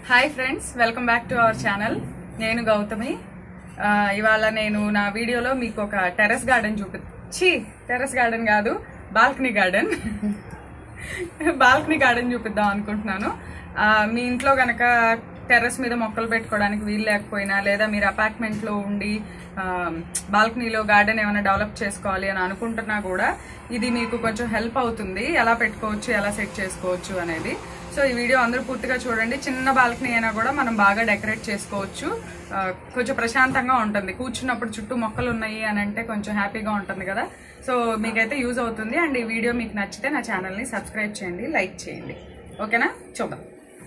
hi friends welcome back to our channel నేను గౌతమి ఆ, ఇవాళ నేను నా వీడియోలో మీకు ఒక టెర్రస్ గార్డెన్ చూపించి టెర్రస్ గార్డెన్ కాదు బాల్కనీ గార్డెన్ బాల్కనీ గార్డెన్ చూపిద్దాం అనుకుంటున్నాను ఆ, మీ ఇంట్లో గనక టెర్రస్ మీద మొక్కలు పెట్టుకోవడానికి వీలు లేకపోయినా లేదా మీరు అపార్ట్మెంట్ లో ఉండి బాల్కనీలో గార్డెన్ ఏమైనా డెవలప్ చేసుకోవాలి అని అనుకుంటున్నా కూడా ఇది మీకు కొంచెం హెల్ప్ అవుతుంది ఎలా పెట్టుకోవచ్చు ఎలా సెట్ చేసుకోవచ్చు అనేది సో ఈ వీడియో అందరూ పూర్తిగా చూడండి చిన్న బాల్కనీ అయినా కూడా మనం బాగా డెకరేట్ చేసుకోవచ్చు ఆ, కొంచెం ప్రశాంతంగా ఉంటుంది కూర్చున్నప్పుడు చుట్టూ మొక్కలు ఉన్నాయి అని అంటే కొంచెం హ్యాపీగా ఉంటుంది కదా సో మీకైతే యూజ్ అవుతుంది అండ్ ఈ వీడియో మీకు నచ్చితే నా ఛానల్ని సబ్స్క్రైబ్ చేయండి లైక్ చేయండి ఓకేనా చూద్దాం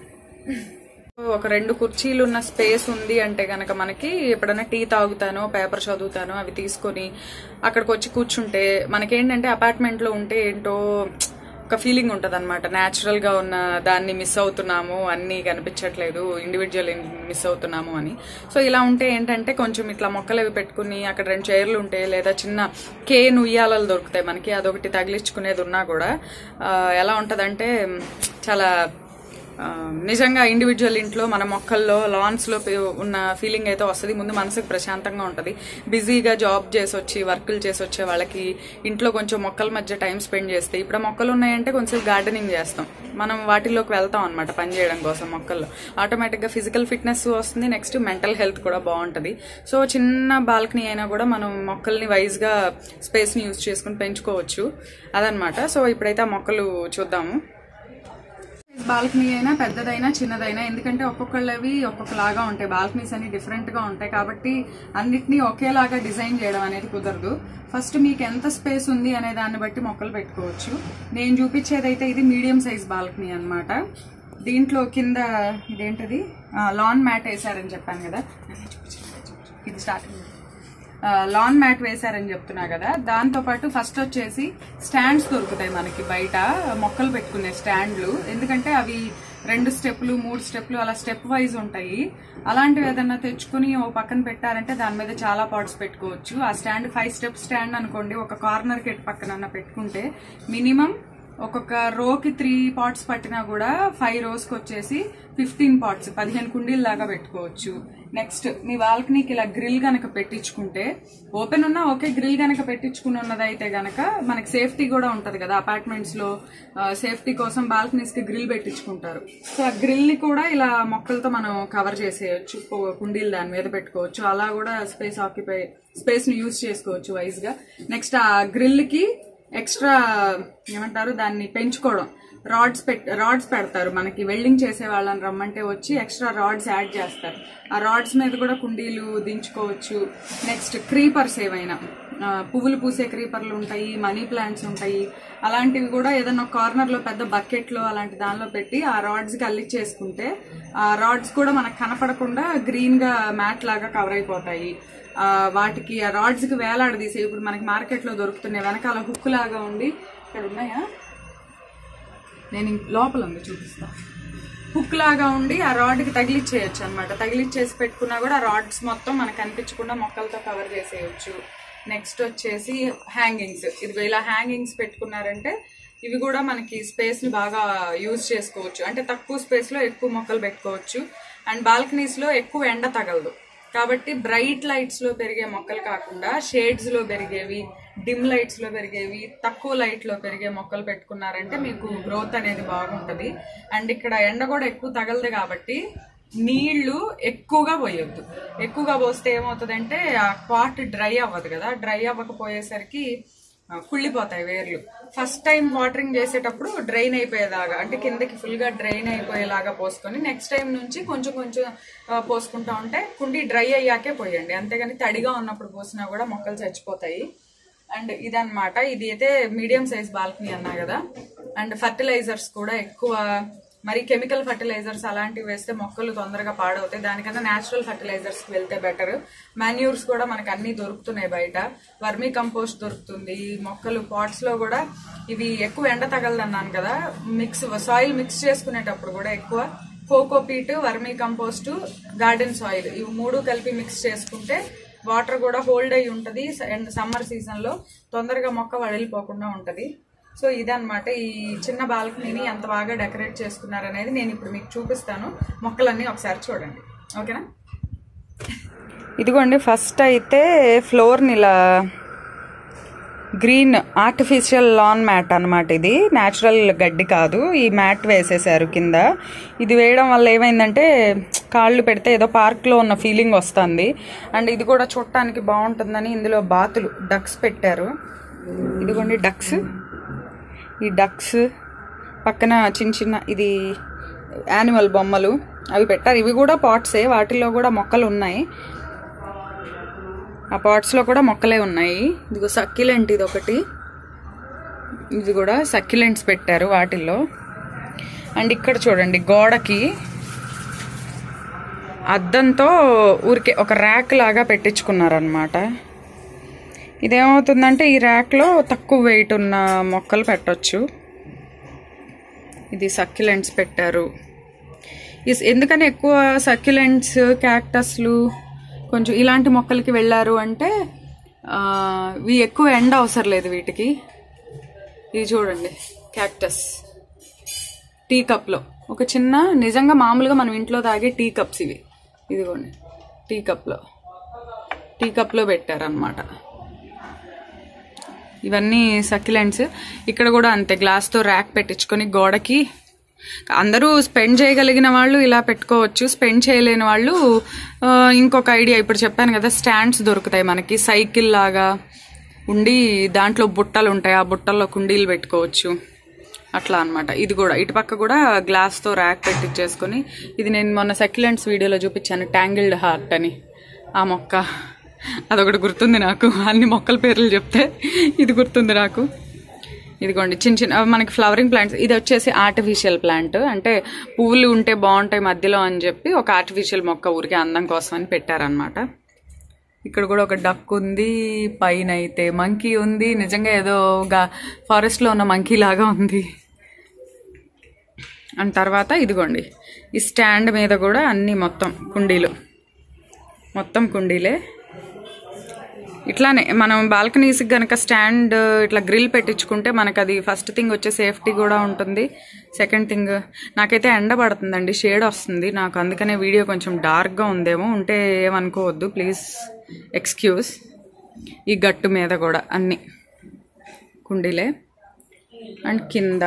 ఒక రెండు కుర్చీలు ఉన్న స్పేస్ ఉంది అంటే గనక మనకి ఎప్పుడైనా టీ తాగుతానో పేపర్ చదువుతానో అవి తీసుకొని అక్కడికి వచ్చి కూర్చుంటే మనకేంటంటే అపార్ట్మెంట్ లో ఉంటే ఏంటో ఒక ఫీలింగ్ ఉంటుంది అనమాట న్యాచురల్ గా ఉన్న దాన్ని మిస్ అవుతున్నాము అన్ని కనిపించట్లేదు ఇండివిజువల్ మిస్ అవుతున్నాము అని సో ఇలా ఉంటే ఏంటంటే కొంచెం ఇట్లా మొక్కలు అవి పెట్టుకుని అక్కడ రెండు చైర్లు ఉంటాయి లేదా చిన్న కేన్ ఉయ్యాలలు దొరుకుతాయి మనకి అదొకటి తగిలించుకునేది ఉన్నా కూడా ఆ, ఎలా ఉంటదంటే చాలా ఆ, నిజంగా ఇండివిజువల్ ఇంట్లో మన మొక్కల్లో లాన్స్ లో పే- ఉన్న ఫీలింగ్ అయితే వస్తుంది ముందు మనసుకు ప్రశాంతంగా ఉంటది బిజీగా జాబ్ చేసి వచ్చి వర్కులు చేసి వచ్చే వాళ్ళకి ఇంట్లో కొంచెం మొక్కల మధ్య టైం స్పెండ్ చేస్తే ఇప్పుడు ఆ మొక్కలు ఉన్నాయంటే కొంచెం గార్డెనింగ్ చేస్తాం మనం వాటిలోకి వెళ్తాం అనమాట పని చేయడం కోసం మొక్కల్లో ఆటోమేటిక్ గా ఫిజికల్ ఫిట్నెస్ వస్తుంది నెక్స్ట్ మెంటల్ హెల్త్ కూడా బాగుంటది సో చిన్న బాల్కనీ అయినా కూడా మనం మొక్కల్ని వైజ్ గా స్పేస్ ని యూజ్ చేసుకుని పెంచుకోవచ్చు అదనమాట సో ఇప్పుడైతే ఆ మొక్కలు చూద్దాము బాల్కనీ అయినా పెద్దదైనా చిన్నదైనా ఎందుకంటే ఒక్కొక్కళ్ళవి ఒక్కొక్కలాగా ఉంటాయి బాల్కనీస్ అన్ని డిఫరెంట్ గా ఉంటాయి కాబట్టి అన్నిటినీ ఒకేలాగా డిజైన్ చేయడం అనేది కుదరదు ఫస్ట్ మీకు ఎంత స్పేస్ ఉంది అనే దాన్ని బట్టి మొక్కలు పెట్టుకోవచ్చు నేను చూపించేదైతే ఇది మీడియం సైజ్ బాల్కనీ అన్నమాట దీంట్లో కింద ఇదేంటది లాన్ మ్యాట్ వేసారని చెప్పాను కదా ఇది స్టార్టింగ్ లాన్ మ్యాట్ వేశారని చెప్తున్నా కదా దాంతో పాటు ఫస్ట్ వచ్చేసి స్టాండ్స్ దొరుకుతాయి మనకి బయట మొక్కలు పెట్టుకునే స్టాండ్లు ఎందుకంటే అవి రెండు స్టెప్లు మూడు స్టెప్లు అలా స్టెప్ వైజ్ ఉంటాయి అలాంటివి ఏదన్నా తెచ్చుకుని ఓ పక్కన పెట్టారంటే దాని మీద చాలా పాట్స్ పెట్టుకోవచ్చు ఆ స్టాండ్ ఫైవ్ స్టెప్ స్టాండ్ అనుకోండి ఒక కార్నర్ కెట్ పక్కన పెట్టుకుంటే మినిమం ఒక్కొక్క రోకి త్రీ పాట్స్ పట్టినా కూడా ఫైవ్ రోస్ కి వచ్చేసి ఫిఫ్టీన్ పాట్స్ పదిహేను కుండీలు లాగా పెట్టుకోవచ్చు నెక్స్ట్ మీ బాల్కనీకి ఇలా గ్రిల్ గనక పెట్టించుకుంటే ఓపెన్ ఉన్నా ఓకే గ్రిల్ గనక పెట్టించుకుని ఉన్నదైతే గనక మనకి సేఫ్టీ కూడా ఉంటది కదా అపార్ట్మెంట్స్ లో సేఫ్టీ కోసం బాల్కనీస్ కి గ్రిల్ పెట్టించుకుంటారు సో ఆ గ్రిల్ ని కూడా ఇలా మొక్కలతో మనం కవర్ చేసేయచ్చు కు- కుండీలు దాని మీద పెట్టుకోవచ్చు అలా కూడా స్పేస్ ఆక్యుపై స్పేస్ ని యూజ్ చేసుకోవచ్చు వైజ్ గా నెక్స్ట్ ఆ గ్రిల్ కి ఎక్స్ట్రా ఏమంటారు దాన్ని పెంచుకోవడం రాడ్స్ పెట్ రాడ్స్ పెడతారు మనకి వెల్డింగ్ చేసే వాళ్ళని రమ్మంటే వచ్చి ఎక్స్ట్రా రాడ్స్ యాడ్ చేస్తారు ఆ రాడ్స్ మీద కూడా కుండీలు దించుకోవచ్చు నెక్స్ట్ క్రీపర్స్ ఏవైనా ఆ, పువ్వులు పూసే క్రీపర్లు ఉంటాయి మనీ ప్లాంట్స్ ఉంటాయి అలాంటివి కూడా ఏదైనా కార్నర్ లో పెద్ద బకెట్ లో అలాంటి దానిలో పెట్టి ఆ రాడ్స్ కి అల్లిచ్చేసుకుంటే ఆ రాడ్స్ కూడా మనకు కనపడకుండా గ్రీన్ గా మ్యాట్ లాగా కవర్ అయిపోతాయి ఆ, వాటికి ఆ రాడ్స్ కి వేలాడదీసి ఇప్పుడు మనకి మార్కెట్ లో దొరుకుతున్నాయి వెనకాల హుక్ లాగా ఉండి ఇక్కడ ఉన్నాయా నేను ఇంక లోపల ఉంది చూపిస్తా హుక్ లాగా ఉండి ఆ రాడ్ కి తగిలిచ్చేయచ్చు అనమాట తగిలిచ్చేసి పెట్టుకున్నా కూడా ఆ రాడ్స్ మొత్తం మనకు కనిపించకుండా మొక్కలతో కవర్ చేసేయచ్చు నెక్స్ట్ వచ్చేసి హ్యాంగింగ్స్ ఇది ఇలా హ్యాంగింగ్స్ పెట్టుకున్నారంటే ఇవి కూడా మనకి స్పేస్ ని బాగా యూజ్ చేసుకోవచ్చు అంటే తక్కువ స్పేస్ లో ఎక్కువ మొక్కలు పెట్టుకోవచ్చు అండ్ బాల్కనీస్ లో ఎక్కువ ఎండ తగలదు కాబట్టి బ్రైట్ లైట్స్ లో పెరిగే మొక్కలు కాకుండా షేడ్స్ లో పెరిగేవి డిమ్ లైట్స్ లో పెరిగేవి తక్కువ లైట్ లో పెరిగే మొక్కలు పెట్టుకున్నారంటే మీకు గ్రోత్ అనేది బాగుంటది అండ్ ఇక్కడ ఎండ కూడా ఎక్కువ తగలదు కాబట్టి నీళ్లు ఎక్కువగా పోయొద్దు ఎక్కువగా పోస్తే ఏమవుతుందంటే ఆ పాట్ డ్రై అవ్వదు కదా డ్రై అవ్వకపోయేసరికి ఆ, కుళ్ళిపోతాయి వేర్లు ఫస్ట్ టైం వాటరింగ్ చేసేటప్పుడు డ్రైన్ అయిపోయేలాగా అంటే కిందకి ఫుల్ గా డ్రైన్ అయిపోయేలాగా పోసుకొని నెక్స్ట్ టైం నుంచి కొంచెం కొంచెం ఆ, పోసుకుంటా ఉంటే కుండీ డ్రై అయ్యాకే పోయండి అంతేగాని తడిగా ఉన్నప్పుడు పోసినా కూడా మొక్కలు చచ్చిపోతాయి అండ్ ఇదన్నమాట ఇది అయితే మీడియం సైజ్ బాల్కనీ అన్నా కదా అండ్ ఫర్టిలైజర్స్ కూడా ఎక్కువ మరి కెమికల్ ఫర్టిలైజర్స్ అలాంటివి వేస్తే మొక్కలు తొందరగా పాడవుతాయి దానికన్నా న్యాచురల్ ఫర్టిలైజర్స్ కి వెళ్తే బెటర్ మాన్యూర్స్ కూడా మనకు అన్ని దొరుకుతున్నాయి బయట వర్మీ కంపోస్ట్ దొరుకుతుంది మొక్కలు పాట్స్ లో కూడా ఇవి ఎక్కువ ఎండ తగలదన్నాను కదా మిక్స్ సాయిల్ మిక్స్ చేసుకునేటప్పుడు కూడా ఎక్కువ cocopeat vermicompost garden soil ఇవి మూడు కలిపి మిక్స్ చేసుకుంటే వాటర్ కూడా హోల్డ్ అయి ఉంటది అండ్ సమ్మర్ సీజన్ లో తొందరగా మొక్క వడిలిపోకుండా ఉంటది సో ఇదన్నమాట ఈ చిన్న బాల్కనీని ఎంత బాగా డెకరేట్ చేసుకున్నారు అనేది నేను ఇప్పుడు మీకు చూపిస్తాను మొక్కలన్నీ ఒకసారి చూడండి ఓకేనా ఇదిగోండి ఫస్ట్ అయితే ఫ్లోర్ని ఇలా గ్రీన్ ఆర్టిఫిషియల్ లాన్ మ్యాట్ అనమాట ఇది న్యాచురల్ గడ్డి కాదు ఈ మ్యాట్ వేసేసారు కింద ఇది వేయడం వల్ల ఏమైందంటే కాళ్ళు పెడితే ఏదో పార్క్లో ఉన్న ఫీలింగ్ వస్తుంది అండ్ ఇది కూడా చూడటానికి బాగుంటుందని ఇందులో బాతులు డక్స్ పెట్టారు ఇదిగోండి డక్స్ ఈ డక్స్ పక్కన చిన్న చిన్న ఇది యానిమల్ బొమ్మలు అవి పెట్టారు ఇవి కూడా పాట్సే వాటిల్లో కూడా మొక్కలు ఉన్నాయి ఆ పాట్స్లో కూడా మొక్కలే ఉన్నాయి ఇదిగో సక్యులెంట్ ఇది ఒకటి ఇది కూడా సక్యులెంట్స్ పెట్టారు వాటిల్లో అండ్ ఇక్కడ చూడండి గోడకి అద్దంతో ఊరికే ఒక ర్యాక్ లాగా పెట్టించుకున్నారనమాట ఇదేమవుతుందంటే ఈ ర్యాక్లో తక్కువ వెయిట్ ఉన్న మొక్కలు పెట్టొచ్చు ఇది సక్యులెంట్స్ పెట్టారు ఇస్- ఎందుకని ఎక్కువ సక్యులెంట్స్ క్యాక్టస్లు కొంచెం ఇలాంటి మొక్కలకి వెళ్ళారు అంటే ఆ, ఇవి ఎక్కువ ఎండ అవసరం లేదు వీటికి ఇది చూడండి క్యాక్టస్ టీ కప్లో ఒక చిన్న నిజంగా మామూలుగా మనం ఇంట్లో తాగే టీ కప్స్ ఇవి ఇదిగోండి టీ కప్లో టీ కప్లో పెట్టారనమాట ఇవన్నీ సక్యులెంట్స్ ఇక్కడ కూడా అంతే గ్లాస్తో ర్యాక్ పెట్టించుకొని గోడకి అందరూ స్పెండ్ చేయగలిగిన వాళ్ళు ఇలా పెట్టుకోవచ్చు స్పెండ్ చేయలేని వాళ్ళు ఆ, ఇంకొక ఐడియా ఇప్పుడు చెప్పాను కదా స్టాండ్స్ దొరుకుతాయి మనకి సైకిల్ లాగా ఉండి దాంట్లో బుట్టలు ఉంటాయి ఆ బుట్టల్లో కుండీలు పెట్టుకోవచ్చు అట్లా అన్నమాట ఇది కూడా ఇటు పక్క కూడా గ్లాస్తో ర్యాక్ పెట్టించేసుకొని ఇది నేను మొన్న సెక్యులెంట్స్ వీడియోలో చూపించాను ట్యాంగిల్డ్ హార్ట్ అని ఆ మొక్క అదొకటి గుర్తుంది నాకు అన్ని మొక్కల పేర్లు చెప్తే ఇది గుర్తుంది నాకు ఇదిగోండి చిన్న చిన్న అవి మనకి ఫ్లవరింగ్ ప్లాంట్స్ ఇది వచ్చేసి ఆర్టిఫిషియల్ ప్లాంట్ అంటే పువ్వులు ఉంటే బాగుంటాయి మధ్యలో అని చెప్పి ఒక ఆర్టిఫిషియల్ మొక్క ఊరికే అందం కోసం అని పెట్టారనమాట ఇక్కడ కూడా ఒక డక్ ఉంది పైన అయితే మంకీ ఉంది నిజంగా ఏదో గా ఫారెస్ట్లో ఉన్న మంకీ లాగా ఉంది అండ్ తర్వాత ఇదిగోండి ఈ స్టాండ్ మీద కూడా అన్ని మొత్తం కుండీలు మొత్తం కుండీలే ఇట్లానే మనం బాల్కనీస్కి గనక స్టాండ్ ఇట్లా గ్రిల్ పెట్టించుకుంటే మనకు అది ఫస్ట్ థింగ్ వచ్చే సేఫ్టీ కూడా ఉంటుంది సెకండ్ థింగ్ నాకైతే ఎండ పడుతుందండి షేడ్ వస్తుంది నాకు అందుకనే వీడియో కొంచెం డార్క్గా ఉందేమో ఉంటే ఏమనుకోవద్దు ప్లీజ్ ఎక్స్క్యూజ్ ఈ గట్టు మీద కూడా అన్ని కుండీలే అండ్ కింద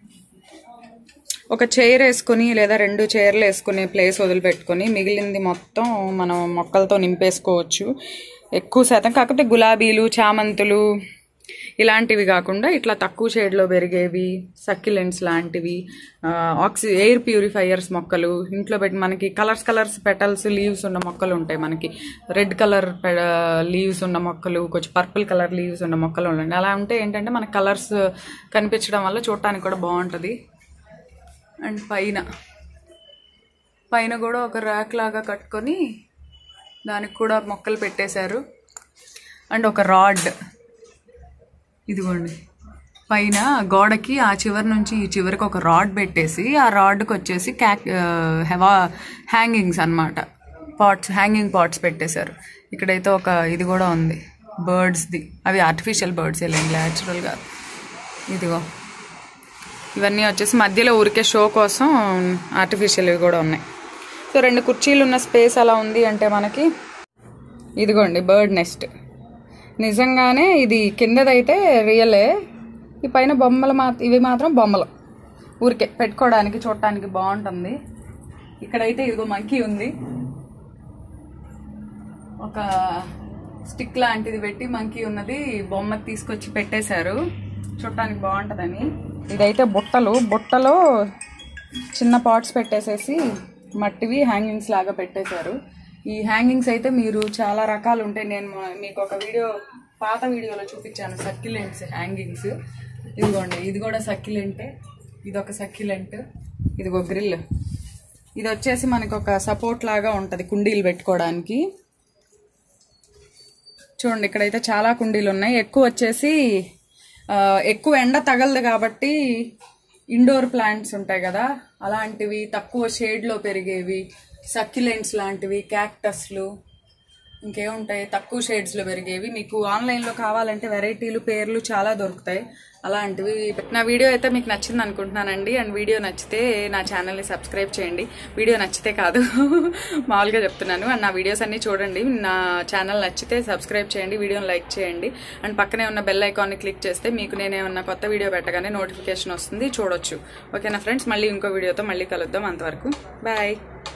ఒక చైర్ వేసుకొని లేదా రెండు చైర్లు వేసుకుని ప్లేస్ వదిలిపెట్టుకొని మిగిలింది మొత్తం మనం మొక్కలతో నింపేసుకోవచ్చు ఎక్కువ శాతం కాకపోతే గులాబీలు చామంతులు ఇలాంటివి కాకుండా ఇట్లా తక్కువ షేడ్లో పెరిగేవి సక్యులెంట్స్ లాంటివి ఆ, ఆక్సి ఎయిర్ ప్యూరిఫైయర్స్ మొక్కలు ఇంట్లో పెట్టి మనకి కలర్స్ కలర్స్ పెటల్స్ లీవ్స్ ఉన్న మొక్కలు ఉంటాయి మనకి రెడ్ కలర్ లీవ్స్ ఉన్న మొక్కలు కొంచెం పర్పుల్ కలర్ లీవ్స్ ఉన్న మొక్కలు ఉంటాయి అలా ఉంటే ఏంటంటే మనకి కలర్స్ కనిపించడం వల్ల చూడటానికి కూడా బాగుంటుంది అండ్ పైన పైన కూడా ఒక ర్యాక్ లాగా కట్టుకొని దానికి కూడా మొక్కలు పెట్టేశారు అండ్ ఒక రాడ్ ఇదిగోండి పైన గోడకి ఆ చివరి నుంచి ఈ చివరికి ఒక రాడ్ పెట్టేసి ఆ రాడ్కి వచ్చేసి క్యాక్ హెవా హ్యాంగింగ్స్ అన్నమాట పాట్స్ హ్యాంగింగ్ పాట్స్ పెట్టేశారు ఇక్కడైతే ఒక ఇది కూడా ఉంది బర్డ్స్ది అవి ఆర్టిఫిషియల్ బర్డ్స్ వెళ్ళండి న్యాచురల్గా ఇదిగో ఇవన్నీ వచ్చేసి మధ్యలో ఊరికే షో కోసం ఆర్టిఫిషియల్ కూడా ఉన్నాయి సో రెండు కుర్చీలు ఉన్న స్పేస్ అలా ఉంది అంటే మనకి ఇదిగోండి బర్డ్ నెస్ట్ నిజంగానే ఇది కిందదైతే రియలే ఈ పైన బొమ్మలు మా ఇవి మాత్రం బొమ్మలు ఊరికే పెట్టుకోవడానికి చూడటానికి బాగుంటుంది ఇక్కడైతే ఇదిగో మంకీ ఉంది ఒక స్టిక్ లాంటిది పెట్టి మంకీ ఉన్నది బొమ్మ తీసుకొచ్చి పెట్టేశారు చూడటానికి బాగుంటుందని ఇదైతే బుట్టలు బుట్టలో చిన్న పాట్స్ పెట్టేసేసి మట్టివి హ్యాంగింగ్స్ లాగా పెట్టేశారు ఈ హ్యాంగింగ్స్ అయితే మీరు చాలా రకాలు ఉంటాయి నేను మొ- మీకు ఒక వీడియో పాత వీడియోలో చూపించాను సక్యులెంట్స్ హ్యాంగింగ్స్ ఇదిగోండి ఇది కూడా సక్యులెంటే ఇది ఒక సక్యులెంట్ ఇది ఒక గ్రిల్ ఇది వచ్చేసి మనకు ఒక సపోర్ట్ లాగా ఉంటుంది కుండీలు పెట్టుకోవడానికి చూడండి ఇక్కడైతే చాలా కుండీలు ఉన్నాయి ఎక్కువ వచ్చేసి ఆ, ఎక్కువ ఎండ తగలదు కాబట్టి ఇండోర్ ప్లాంట్స్ ఉంటాయి కదా అలాంటివి తక్కువ షేడ్లో పెరిగేవి సక్యులెంట్స్ లాంటివి క్యాక్టస్లు ఇంకేముంటాయి తక్కువ షేడ్స్లో పెరిగేవి మీకు ఆన్లైన్లో కావాలంటే వెరైటీలు పేర్లు చాలా దొరుకుతాయి అలాంటివి నా వీడియో అయితే మీకు నచ్చింది అనుకుంటున్నానండి అండ్ వీడియో నచ్చితే నా ఛానల్ని సబ్స్క్రైబ్ చేయండి వీడియో నచ్చితే కాదు మామూలుగా చెప్తున్నాను అండ్ నా వీడియోస్ అన్ని చూడండి నా ఛానల్ నచ్చితే సబ్స్క్రైబ్ చేయండి వీడియోని లైక్ చేయండి అండ్ పక్కనే ఉన్న బెల్ ఐకాన్ని క్లిక్ చేస్తే మీకు నేనేమన్నా కొత్త వీడియో పెట్టగానే నోటిఫికేషన్ వస్తుంది చూడొచ్చు ఓకేనా ఫ్రెండ్స్ మళ్ళీ ఇంకో వీడియోతో మళ్ళీ కలుద్దాం అంతవరకు బాయ్